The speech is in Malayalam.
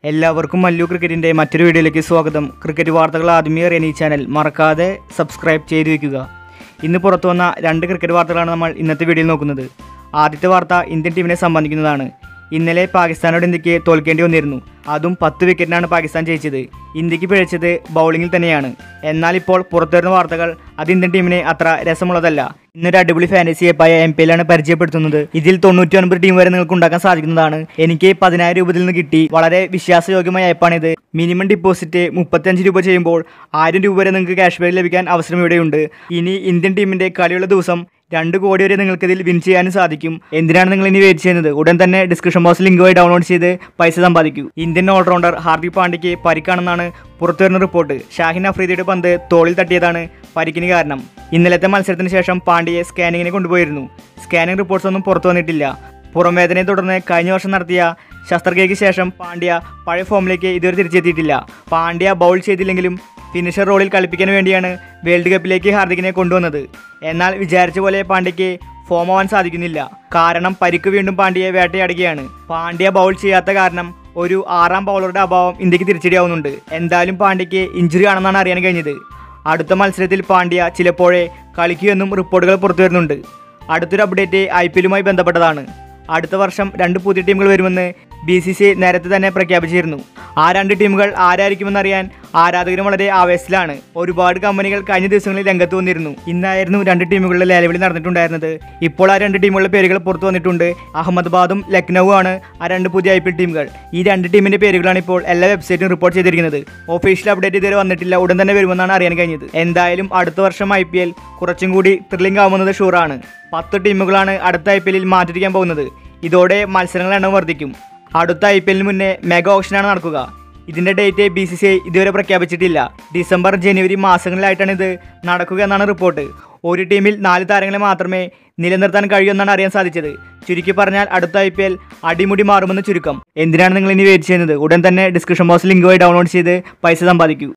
എല്ലാവർക്കും മല്ലു ക്രിക്കറ്റിൻ്റെ മറ്റൊരു വീഡിയോയിലേക്ക് സ്വാഗതം ക്രിക്കറ്റ് വാർത്തകൾ ആദ്യമേ അറിയാൻ ഈ ചാനൽ മറക്കാതെ സബ്സ്ക്രൈബ് ചെയ്തു വെക്കുക ഇന്ന് പുറത്തു വന്ന രണ്ട് ക്രിക്കറ്റ് വാർത്തകളാണ് നമ്മൾ ഇന്നത്തെ വീഡിയോയിൽ നോക്കുന്നത് ആദ്യത്തെ വാർത്ത ഇന്ത്യൻ ടീമിനെ സംബന്ധിക്കുന്നതാണ് ഇന്നലെ പാകിസ്ഥാനോട് ഇന്ത്യക്ക് തോൽക്കേണ്ടി വന്നിരുന്നു അതും പത്ത് വിക്കറ്റിനാണ് പാകിസ്ഥാൻ ജയിച്ചത് ഇന്ത്യക്ക് പിഴച്ചത് ബൗളിങ്ങിൽ തന്നെയാണ് എന്നാൽ ഇപ്പോൾ പുറത്തുവരുന്ന വാർത്തകൾ അത് ഇന്ത്യൻ ടീമിനെ അത്ര രസമുള്ളതല്ല ഇന്നൊരു അടിപൊളി ഫാൻറ്റസി ആപ്പായ എം പി എല്ലാണ് പരിചയപ്പെടുത്തുന്നത് ഇതിൽ തൊണ്ണൂറ്റി ഒൻപത് ടീം വരെ നിങ്ങൾക്ക് ഉണ്ടാക്കാൻ സാധിക്കുന്നതാണ് എനിക്ക് പതിനായിരം രൂപയിൽ നിന്ന് കിട്ടി വളരെ വിശ്വാസയോഗ്യമായ ആപ്പാണിത് മിനിമം ഡിപ്പോസിറ്റ് മുപ്പത്തഞ്ച് രൂപ ചെയ്യുമ്പോൾ ആയിരം രൂപ വരെ നിങ്ങൾക്ക് ക്യാഷ് ബാക്ക് ലഭിക്കാൻ അവസരം ഇവിടെയുണ്ട് ഇനി ഇന്ത്യൻ ടീമിന്റെ കളിയുള്ള ദിവസം രണ്ട് കോടി വരെ നിങ്ങൾക്ക് ഇതിൽ വിൻ ചെയ്യാനും സാധിക്കും എന്തിനാണ് നിങ്ങൾ ഇനി വെയിറ്റ് ചെയ്യുന്നത് ഉടൻ തന്നെ ഡിസ്ക്രിപ്ഷൻ ബോക്സ് ലിങ്ക് വഴി ഡൗൺലോഡ് ചെയ്ത് പൈസ സമ്പാദിക്കൂ ഇന്ത്യൻ ഓൾറൗണ്ടർ ഹാർദിക് പാണ്ഡ്യയ്ക്ക് പരിക്കാണെന്നാണ് പുറത്തുവരുന്ന റിപ്പോർട്ട് ഷാഹിൻ അഫ്രീദിയുടെ പന്ത് തോളിൽ തട്ടിയതാണ് പരിക്കിന് കാരണം ഇന്നലത്തെ മത്സരത്തിന് ശേഷം പാണ്ഡ്യയെ സ്കാനിങ്ങിന് കൊണ്ടുപോയിരുന്നു സ്കാനിംഗ് റിപ്പോർട്ട്സ് ഒന്നും പുറത്തു വന്നിട്ടില്ല പുറംവേദനയെ തുടർന്ന് കഴിഞ്ഞ വർഷം നടത്തിയ ശസ്ത്രക്രിയയ്ക്ക് ശേഷം പാണ്ഡ്യ പഴയ ഫോമിലേക്ക് ഇതുവരെ തിരിച്ചെത്തിയിട്ടില്ല പാണ്ഡ്യ ബൗൾ ചെയ്തില്ലെങ്കിലും ഫിനിഷർ റോളിൽ കളിപ്പിക്കാൻ വേണ്ടിയാണ് വേൾഡ് കപ്പിലേക്ക് ഹാർദിക്കിനെ കൊണ്ടുവന്നത് എന്നാൽ വിചാരിച്ച പോലെ പാണ്ഡ്യയ്ക്ക് ഫോം ആവാൻ സാധിക്കുന്നില്ല കാരണം പരിക്ക് വീണ്ടും പാണ്ഡ്യയെ വേട്ടയാടുകയാണ് പാണ്ഡ്യ ബൗൾ ചെയ്യാത്ത കാരണം ഒരു ആറാം ബൗളറുടെ അഭാവം ഇന്ത്യക്ക് തിരിച്ചടിയാവുന്നുണ്ട് എന്തായാലും പാണ്ഡ്യയ്ക്ക് ഇഞ്ചുറി ആണെന്നാണ് അറിയാൻ കഴിഞ്ഞത് അടുത്ത മത്സരത്തിൽ പാണ്ഡ്യ ചിലപ്പോഴേ കളിക്കുമെന്നും റിപ്പോർട്ടുകൾ പുറത്തു വരുന്നുണ്ട് അടുത്തൊരു അപ്ഡേറ്റ് ഐ പി എല്ലുമായി ബന്ധപ്പെട്ടതാണ് അടുത്ത വർഷം രണ്ട് പുതിയ ടീമുകൾ വരുമെന്ന് ബി സി സി നേരത്തെ തന്നെ പ്രഖ്യാപിച്ചിരുന്നു ആ രണ്ട് ടീമുകൾ ആരായിരിക്കുമെന്നറിയാൻ ആരാധകരും വളരെ ആവേശത്തിലാണ് ഒരുപാട് കമ്പനികൾ കഴിഞ്ഞ ദിവസങ്ങളിൽ രംഗത്ത് വന്നിരുന്നു ഇന്നായിരുന്നു രണ്ട് ടീമുകളുടെ ലേലവിളി നടന്നിട്ടുണ്ടായിരുന്നത് ഇപ്പോൾ ആ രണ്ട് ടീമുകളുടെ പേരുകൾ പുറത്തു വന്നിട്ടുണ്ട് അഹമ്മദാബാദും ലക്നൌവും ആണ് ആ രണ്ട് പുതിയ ഐ പി എൽ ടീമുകൾ ഈ രണ്ട് ടീമിന്റെ പേരുകളാണ് ഇപ്പോൾ എല്ലാ വെബ്സൈറ്റും റിപ്പോർട്ട് ചെയ്തിരിക്കുന്നത് ഒഫീഷ്യൽ അപ്ഡേറ്റ് ഇതുവരെ വന്നിട്ടില്ല ഉടൻ തന്നെ വരുമെന്നാണ് അറിയാൻ കഴിഞ്ഞത് എന്തായാലും അടുത്ത വർഷം ഐ പി എൽ കുറച്ചും കൂടി ത്രില്ലിംഗ് ആവുന്നത് ഷുവറാണ് പത്ത് ടീമുകളാണ് അടുത്ത ഐ പി എല്ലിൽ മാറ്റിരിക്കാൻ പോകുന്നത് ഇതോടെ മത്സരങ്ങളുടെ എണ്ണം വർദ്ധിക്കും അടുത്ത ഐ പി എല്ലിന് മുന്നേ മെഗാ ഓപ്ഷനാണ് നടക്കുക ഇതിന്റെ date B C C I ഇതുവരെ പ്രഖ്യാപിച്ചിട്ടില്ല ഡിസംബർ ജനുവരി മാസങ്ങളിലായിട്ടാണ് ഇത് നടക്കുക എന്നാണ് റിപ്പോർട്ട് ഒരു ടീമിൽ നാല് താരങ്ങളെ മാത്രമേ നിലനിർത്താൻ കഴിയുമെന്നാണ് അറിയാൻ സാധിച്ചത് ചുരുക്കി പറഞ്ഞാൽ അടുത്ത ഐ പി എൽ അടിമുടി മാറുമെന്ന് ചുരുക്കം എന്തിനാണ് നിങ്ങൾ ഇനി വെയിറ്റ് ചെയ്യുന്നത് ഉടൻ തന്നെ ഡിസ്ക്രിപ്ഷൻ ബോക്സ് ലിങ്ക് വഴി ഡൗൺലോഡ് ചെയ്ത് പൈസ സമ്പാദിക്കൂ